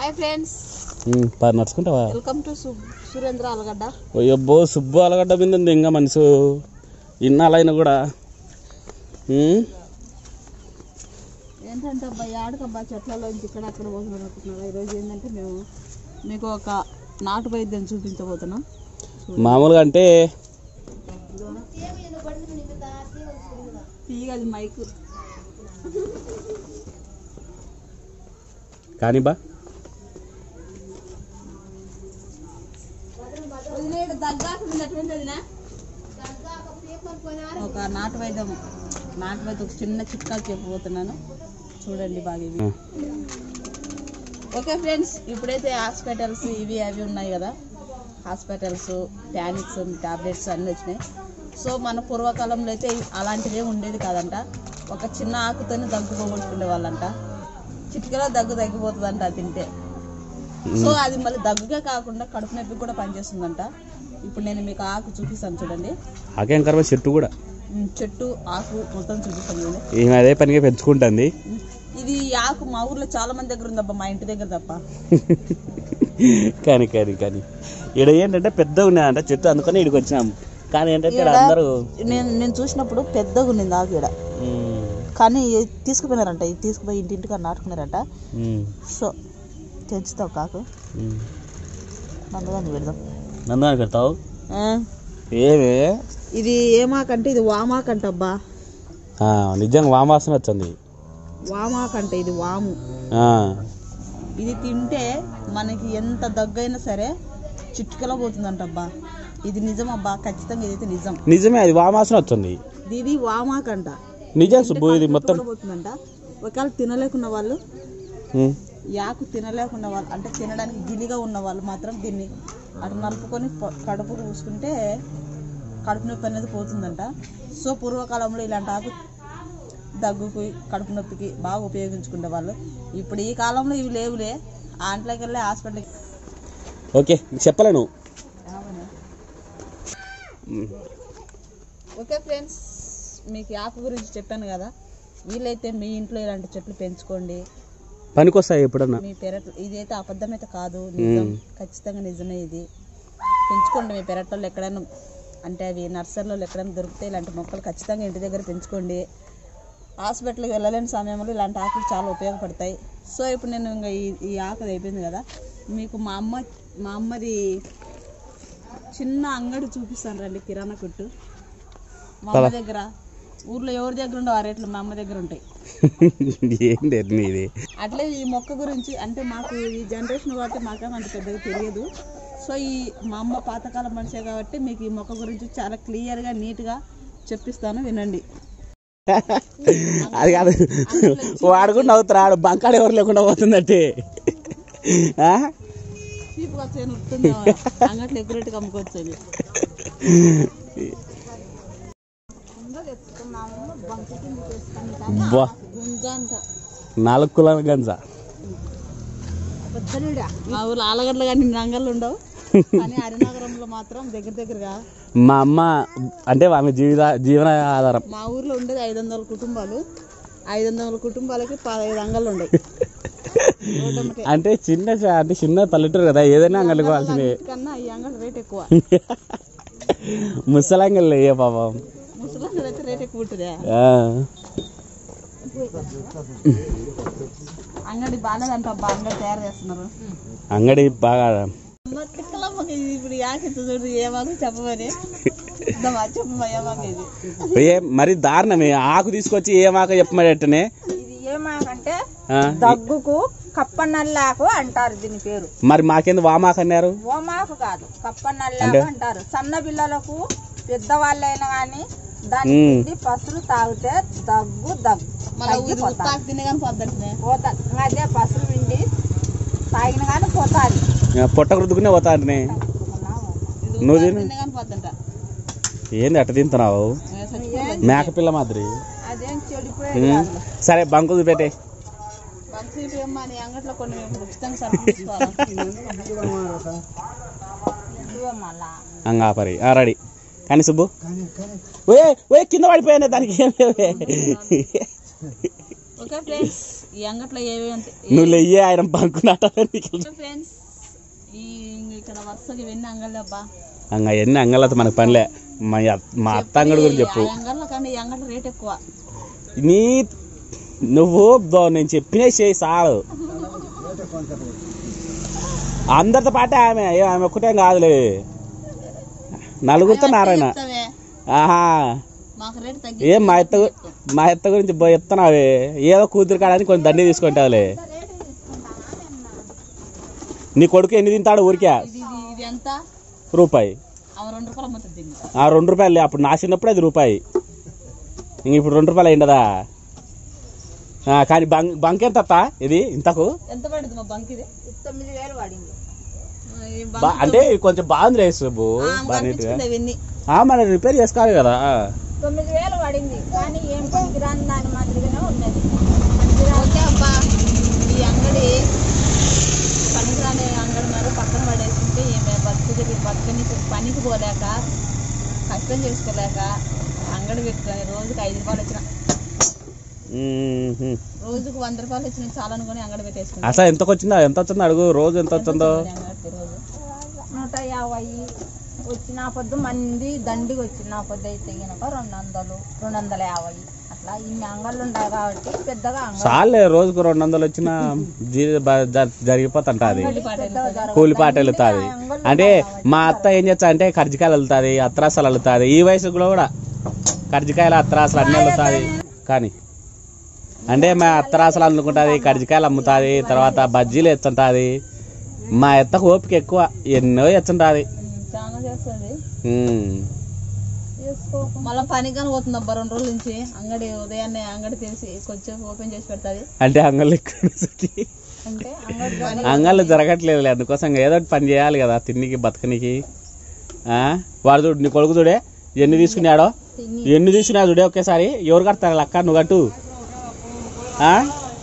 Hi friends um, పది నడుచుకుంటావా welcome to Surendra ఆలగడ్డ అయ్యబ్బో సుబ్బు అలగడ్డ మీద ఉంది ఇంకా మనసు ఇన్నాళ్ళైనా కూడా ఉమ్, ఏంటంటే అబ్బాయి ఆడకబ్బా చెట్లలోంచి ఇక్కడ అక్కడ పోతున్నాం అనుకుంటున్నారు ఈరోజు ఏంటంటే మేము మీకు ఒక నాటు వైద్యం చూపించబోతున్నాం మామూలుగా అంటే తీయగది మైక్ కానీ బా ఒక నాటు వైద్యం నాటు వైద్యం ఒక చిన్న చిట్కాలు చెప్పబోతున్నాను చూడండి బాగా ఇవి ఉమ్, ఓకే ఫ్రెండ్స్ ఇప్పుడైతే హాస్పిటల్స్ ఇవి అవి ఉన్నాయి కదా హాస్పిటల్స్ టానిక్స్ టాబ్లెట్స్ అన్నీ వచ్చినాయి సో మన పూర్వకాలంలో అయితే అలాంటిదే ఉండేది కాదంట ఒక చిన్న ఆకుతోనే దగ్గు పోగొట్టుకునే వాళ్ళంట చిటికలో దగ్గు తగ్గిపోతుందంట అది తింటే సో అది మళ్ళీ దగ్గుకే కాకుండా కడుపు నొప్పి కూడా పనిచేస్తుందంట ఇప్పుడు నేను మీకు ఆకు చూపిస్తాను చూడండి ఆకేం కర్మ చెట్టు కూడా ఉమ్, చెట్టు ఆకు మొత్తం చూపిస్తాను చూడండి ఈమె అదే పనిగా పెంచుకుంటుంది ఉమ్, ఇది ఈ ఆకు మా ఊర్లో చాలా మంది దగ్గర ఉందబ్బా మా ఇంటి దగ్గర తప్ప కానీ కానీ కానీ ఇక్కడ ఏంటంటే పెద్దగా ఉన్నాయంట చెట్టు అందుకని ఇక్కడికి వచ్చినాం కానీ ఏంటంటే ఇక్కడ అందరూ నేను నేను చూసినప్పుడు పెద్దగా ఉన్నింది ఆకు ఇక్కడ ఉమ్, కానీ ఇది తీసుకుపోయినారంట ఇది తీసుకుపోయి ఇంటింటికి నాటుకున్నారంట ఉమ్, సో తెంచుతావు కాకు ఉమ్. నందుగాని పెడదాం నందుగాని పెడతావు ఆ, ఏమే ఇది ఏమాకంటే ఇది వామాకంట అబ్బా ఆ, నిజంగా వామాసన వచ్చింది వామాకంట ఇది వాము ఆ, ఇది తింటే మనకి ఎంత దగ్గైనా సరే చిట్టుకలో పోతుందంట అబ్బా ఇది నిజం అబ్బా ఖచ్చితంగా ఇదైతే నిజం నిజమే అది వామాసన వచ్చింది ఇది వామాకంట నిజం సుబ్బు ఇది మొత్తం కూడా పోతుందంట ఒకవేళ తినలేకున్న వాళ్ళు ఉమ్, యాకు తినలేకుండా వాళ్ళు అంటే తినడానికి గిలిగా ఉన్న వాళ్ళు మాత్రం దీన్ని అటు నలుపుకొని ప- కడుపుకు పూసుకుంటే కడుపు నొప్పి అనేది పోతుందంట సో పూర్వకాలంలో ఇలాంటి ఆకు దగ్గుకు కడుపు నొప్పికి బాగా ఉపయోగించుకునే వాళ్ళు ఇప్పుడు ఈ కాలంలో ఇవి లేవులే ఆంట్లోకి వెళ్ళి హాస్పిటల్కి ఓకే చెప్పలే నువ్వు ఉమ్, ఓకే ఫ్రెండ్స్ మీకు ఈ ఆకు గురించి చెప్పాను కదా వీలైతే మీ ఇంట్లో ఇలాంటి చెట్లు పెంచుకోండి పనికొస్తాయి ఎప్పుడన్నా మీ పెరట్ ఇదైతే అబద్ధం అయితే కాదు నిజం ఖచ్చితంగా నిజమే ఇది పెంచుకోండి మీ పెరట్లో ఎక్కడైనా అంటే అవి నర్సరీలో ఎక్కడైనా దొరికితే ఇలాంటి మొక్కలు ఖచ్చితంగా ఇంటి దగ్గర పెంచుకోండి హాస్పిటల్కి వెళ్ళలేని సమయంలో ఇలాంటి ఆకులు చాలా ఉపయోగపడతాయి సో ఇప్పుడు నేను ఇంకా ఈ ఈ ఆకు అయిపోయింది కదా మీకు మా అమ్మ మా అమ్మది చిన్న అంగడి చూపిస్తాను రండి కిరాణా కొట్టు మా అమ్మ దగ్గర ఊర్లో ఎవరి దగ్గర ఉండవు ఆ రేట్లు మా అమ్మ దగ్గర ఉంటాయి ఏంటి నీది అట్లే ఈ మొక్క గురించి అంటే మాకు ఈ జనరేషన్ కాబట్టి మాకేం అంత పెద్దగా తెలియదు సో ఈ మా అమ్మ పాతకాలం మనిషే కాబట్టి మీకు ఈ మొక్క గురించి చాలా క్లియర్గా నీట్గా చెప్పిస్తాను వినండి అది కాదు వాడు కూడా నవ్వుతాడు బంకాడు ఎవరు లేకుండా పోతుందంటే ఆ? చీప్గా చేనుతుంది అంగట్లో ఎక్కువ రేటుకి అమ్ముకోవచ్చు అది బా గుంజ అంట నాలుగు కులాల గంజ మా ఊర్లో ఆలగడ్డలు కానీ నంగళ్ళు ఉండవు కానీ హరినగరంలో మాత్రం దగ్గర దగ్గరగా మా అమ్మ అంటే ఆమె జీవిత జీవన ఆధారం మా ఊర్లో ఉండేది ఐదు వందల కుటుంబాలు ఐదు వందల కుటుంబాలకి పదహైదు అంగళ్ళు ఉండవు రోడ్డమ్మటే అంటే చిన్న చ- అంటే చిన్న పల్లెటూరు కదా ఏదైనా అంగలుకోవాల్సిందే కన్నా ఈ అంగడి రేట్ ఎక్కువ ముసలంగల్ ఏ పాపం ముసలి అయితే రేట్ ఎక్కువ ఉంటుందా ఆ. అంగడి బాగాలేదంట అబ్బా అంగడి తయారు చేస్తున్నారు అంగడి బాగా మరి తిక్కలమ్మకి ఇది ఇప్పుడు యాకెత్త చూడు ఏమాకు చెప్పమని ఇద్దామా చెప్పమా ఏమాకు ఇది ఏ మరి దారుణమే ఆకు తీసుకొచ్చి ఏమాక చెప్పమనేటనే ఇది ఏమాకంటే ఆ, దగ్గుకు కప్పనల్లాకు అంటారు దీని పేరు మరి మాకెందుకు వామాక అన్నారు ఓమాకు కాదు కప్పనల్లాకు అంటారు సన్న పిల్లలకు పెద్దవాళ్ళైనా కానీ దాని మ్మ్. పిండి పసులు తాగితే దగ్గు దగ్గు మళ్ళీ ఇది తగ్గిపోతాది. ఉత్తాకు తినే కానీ పొద్దుంటే పోతాది ఇంకా అదే పసులు పిండి తాగిన కానీ పోతాది ఆ, పొట్ట రుద్దుకునే పోతా అంటే ఇది నువ్వు ఉత్తాకు తిను. తినే కానీ పొద్దుంట ఏంది అట్ట తింటున్నావు మేకపిల్ల మాదిరి అదేం చెడిపోయేది ఉమ్. సరే బంకు చూపెట్టే బంక్ అమ్మా నీ అంగట్లో కొన్ని మేము ఉచితంగా సరుకులు తీసుకోవాలా ఇదిగో మళ్ళా అంగాపరి ఆ రెడీ కానీ సుబ్బు ఓయ్ ఓయ్ కింద పడిపోయాను దానికి ఏం లేవే ఓకే ఫ్రెండ్స్ ఈ అంగట్లో ఏవి ఉంటాయి నువ్వు లెయ్యే ఆయన బంకునాట ఫ్రెండ్స్ ఈ ఇక్కడ వరుసగా ఇవన్నీ అంగళ్ళు అబ్బా అంగ ఎన్ని అంగళ్ళతో మనకు పనిలే మా అత్త- మా అత్త అంగడి గురించి చెప్పు ఆ అంగళ్ళ కానీ ఈ అంగళ్ళ రేట్ ఎక్కువ నీ నువ్వు దో నేను చెప్పినే చేయి చాలు అందరితో పాటే ఆమె ఏ ఆమె ఒక్కటేం కాదులే నలుగురితో నారాయణ చెప్తావే ఆహా మాకు రేట్ తగ్గి ఏం మా ఎత్త గు- మా ఎత్త గురించి బో చెప్తున్నావే ఏదో కూతురు కాడని కొంచెం దండి తీసుకుంటావులే నీ కొడుకు ఎన్ని తింటాడు ఊరికే ఇది ఇది ఇది ఎంత రూపాయి ఆమె రెండు రూపాయలు అమ్ముతుంది దీన్ని ఆ రెండు రూపాయలు అప్పుడు నా చిన్నప్పుడు అది రూపాయి ఇంక ఇప్పుడు రెండు రూపాయలు అయిందదా ఆ, కానీ బంక్ బంక్ ఎంత అత్త ఇది ఇంతకు ఎంత పడుతుంది మా బంక్ ఇది తొమ్మిది వేలు పడింది ఆ, ఈ బంక్ బా- అంటే ఇది కొంచెం బాగుంది రేసు బో ఆ, ఆమె బాగా నీట్గా కనిపించుకుంది అవన్నీ ఆ, మనం రిపేర్ చేసుకోవాలి కదా తొమ్మిది వేలు పడింది కానీ ఏం పనికిరాని దాని మాదిరిగానే ఉన్నది ఓకే అబ్బా ఈ అంగడి పనికిరాని అంగడి మరి పక్కన పడేసుకుంటే ఈమె బతుకుకి బతుకని పనికి పోలేక కష్టం చేసుకోలేక అంగడి పెట్టుకొని రోజుకి ఐదు రూపాయలు వచ్చిన మ్మ్. రోజుకు వంద రూపాయలు వచ్చిన చాలా అనుకుని అంగడి పెట్టేసుకుంటాం అసలు ఎంతకు వచ్చిందా ఎంత వచ్చిందో అడుగు రోజు ఎంత వచ్చిందో అంగడికి రోజు నూట యాభై వచ్చిన పొద్దు మంది దండికి వచ్చిన పొద్దు అయితే గినక రెండు వందలు రెండు వందల యాభై అట్లా ఇన్ని అంగళ్ళు ఉన్నాయి కాబట్టి పెద్దగా అంగడి చాలే రోజుకు రెండు వందలు వచ్చిన జీ- బ- జ- జరిగిపోతుంటది పెద్దగా జరగదు. కూలి పాట వెళ్తుంది అంటే మా అత్త ఏం చేస్తా అంటే కర్జికాయలు వెళ్తుంది అత్రాసాలు వెళ్తుంది ఈ వయసులో కూడా కర్జికాయలు అత్రాసాలు అన్నీ వెళ్తుంది కానీ అంటే మా అత్తరాసలు అందుకుంటుంది కర్జికాయలు అమ్ముతుంది తర్వాత బజ్జీలు ఎత్తుంటుంది మా ఎత్తకు ఓపిక ఎక్కువ ఎన్నో ఎత్తుంటుంది చాలా చేస్తుంది ఉమ్. మళ్ళీ పని కానీ పోతుంది అబ్బా రెండు రోజుల నుంచి అంగడి ఉదయాన్నే అంగడి తెలిసి కొంచెం ఓపెన్ చేసి పెడతాది అంటే అంగళ్ళు ఎక్కువ అంటే అంగడి పని అంగళ్ళు జరగట్లేదు అందుకోసం ఇంకా ఏదో ఒకటి పని చేయాలి కదా తిండికి బతకనికి ఆ? వాడు చూడు నీ కొడుకు చూడే ఎన్ని తీసుకున్నాడో తిని ఎన్ని తీసుకున్నా చూడే ఒకేసారి ఎవరు కడతారు లక్క నువ్వు కట్టు ఆ?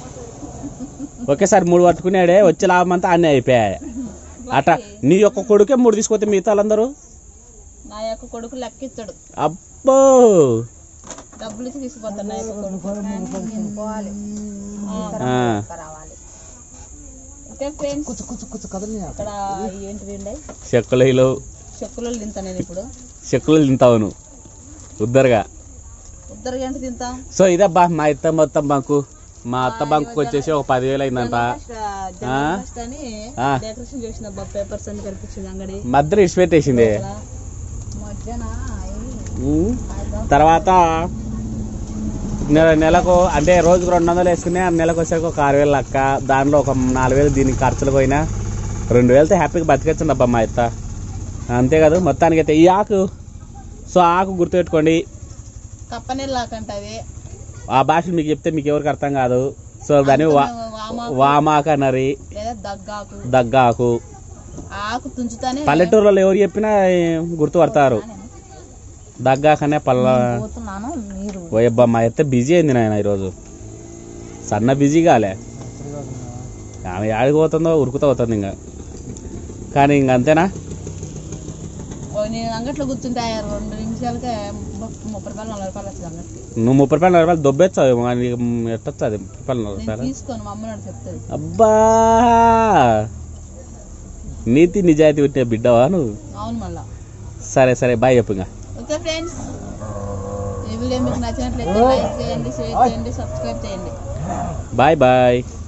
ఒకేసారి మూడు పట్టుకున్నాడే వచ్చే లాభం అంతా అన్నీ అయిపోయాయి అట్లా నీ యొక్క కొడుకే మూడు తీసుకొస్తే మిగతా వాళ్ళందరూ నా యొక్క కొడుకు లెక్కిస్తాడు అబ్బో డబ్బులు ఇచ్చి తీసుకుపోతాడు నా యొక్క కొడుకు పోవాలి ఆ. రావాలి ఓకే ఫ్రెండ్స్ ఇక్కడ ఏంటివి ఉండే చెక్కులు చెక్కులు తింటా నేను ఇప్పుడు చెక్కులు తింటావు నువ్వు ఉద్దరుగా ఉద్దరు గంట తింటాం సో ఇదబ్బా మా ఇత్త మొత్తం బంకు మా అత్త బంకు వచ్చేసి ఒక పదివేలు అయిందంట ఫస్ట్ అని ఆ. డెకరేషన్ చేసిన అబ్బా పేపర్స్ అన్ని కనిపించింది అంగడి మధ్యలో ఇడిచిపెట్టేసింది అలా మధ్యన ఉమ్. తర్వాత నెల నెలకు అంటే రోజుకు రెండు వందలు వేసుకునే నెలకు వచ్చేసరికి ఒక ఆరు వేలు లెక్క దానిలో ఒక నాలుగు వేలు దీనికి ఖర్చులు పోయినా రెండు వేలతో హ్యాపీగా బతికొచ్చండి అబ్బా మా ఇత్త అంతే కదా మొత్తానికి అయితే ఈ ఆకు సో ఆకు గుర్తుపెట్టుకోండి కప్పనెల్లాకంట అవి ఆ భాష మీకు చెప్తే మీకు ఎవరికి అర్థం కాదు సో దాన్ని వా వామాకు వామాకు అన్నరి లేదా దగ్గాకు దగ్గ ఆకు ఆ ఆకు తుంచుతానే పల్లెటూరులో ఎవరు చెప్పినా గుర్తుపడతారు దగ్గాకనే పల్ల పోతున్నాను మీరు ఓయబ్బా మా అయితే బిజీ అయింది నాయన ఈరోజు సన్న బిజీ కాలే ఆమె ఆడికి పోతుందో ఉరుకుతూ అవుతుంది ఇంకా కానీ ఇంక అంతేనా ఓ నేను అంగట్లో కూర్చుంటే ఆ రెండు నిమిషాలకే ము- ముప్పై రూపాయలు నలభై రూపాయలు వచ్చింది అంగడికి నువ్వు ముప్పై రూపాయలు నలభై రూపాయలు దొబ్బేస్తావు కానీ ఎట్టొస్తుంది ముప్పై రూపాయలు నలభై నేను రూపాయలు తీసుకోను మా అమ్మ నాడు చెప్తుంది అబ్బా నీతి నిజాయితీ ఉంటే బిడ్డవా నువ్వు అవును మళ్ళా సరే సరే బాయ్ చెప్పు ఇంకా ఓకే ఫ్రెండ్స్ ఈ వీడియో మీకు నచ్చినట్లయితే లైక్ చేయండి షేర్ చేయండి సబ్స్క్రైబ్ చేయండి బాయ్ బాయ్